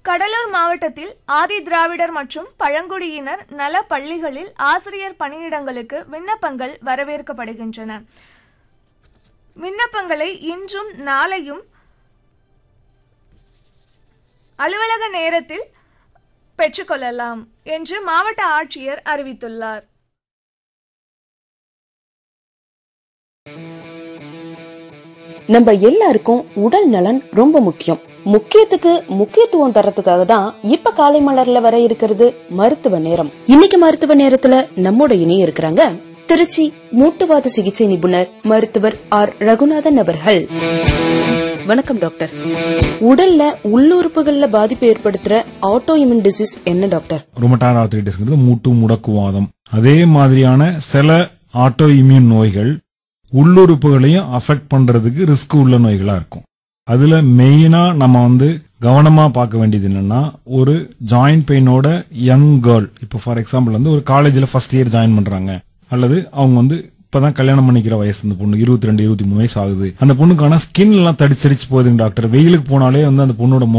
கடலூர் மாவட்டத்தில் ஆதி திராவிடர் மற்றும் பழங்குடியினர் நல பள்ளிகளில் ஆசிரியர் பணியிடங்களுக்கு விண்ணப்பங்கள் வரவேற்கப்படுகின்றன விண்ணப்பங்களை இன்றும் நாளையும் அலுவலக நேரத்தில் பெற்றுக்கொள்ளலாம் என்று மாவட்ட ஆட்சியர் அறிவித்துள்ளார் நம்ம எல்லாருக்கும் உடல் நலன் ரொம்ப முக்கியம் முக்கியத்துக்கு முக்கியத்துவம் தரத்துக்காக தான் இப்ப காலை மலர்ல வர இருக்கிறது மருத்துவ நேரம் இன்னைக்கு மருத்துவ நேரத்துல நம்மோட இணைய இருக்கிறாங்க திருச்சி மூட்டுவாத சிகிச்சை நிபுணர் மருத்துவர் ஆர் ரகுநாதன் அவர்கள் வணக்கம் டாக்டர் உடல்ல உள்ளுறுப்புகள்ல பாதிப்பு ஏற்படுத்துற ஆட்டோ இம்யூன் டிசீஸ் என்ன டாக்டர் ருமட்டாய்டு ஆர்த்ரைட்டிஸ்ங்கிறது மூட்டு முடக்குவாதம் அதே மாதிரியான சில ஆட்டோ இம்யூன் நோய்கள் உள்ளுறுப்புகளையும் அஃபெக்ட் பண்றதுக்கு ரிஸ்க் உள்ள நோய்களா இருக்கும் அதுல மெயினா நம்ம வந்து கவனமா பார்க்க வேண்டியது என்னன்னா ஒரு ஜாயிண்ட் பெயினோட யங் கேர்ள் இப்போ ஃபார் எக்ஸாம்பிள் வந்து ஒரு காலேஜ்ல ஃபர்ஸ்ட் இயர் ஜாயின் பண்றாங்க அல்லது அவங்க வந்து இப்பதான் கல்யாணம் பண்ணிக்கிற வயசு இந்த பொண்ணு இருபத்தி ரெண்டு இருபத்தி மூணு வயசு ஆகுது அந்த பொண்ணுக்கான ஸ்கின் எல்லாம் தடிச்சடிச்சு போகுதுங்க டாக்டர் வெயிலுக்கு போனாலே வந்து அந்த பொண்ணோட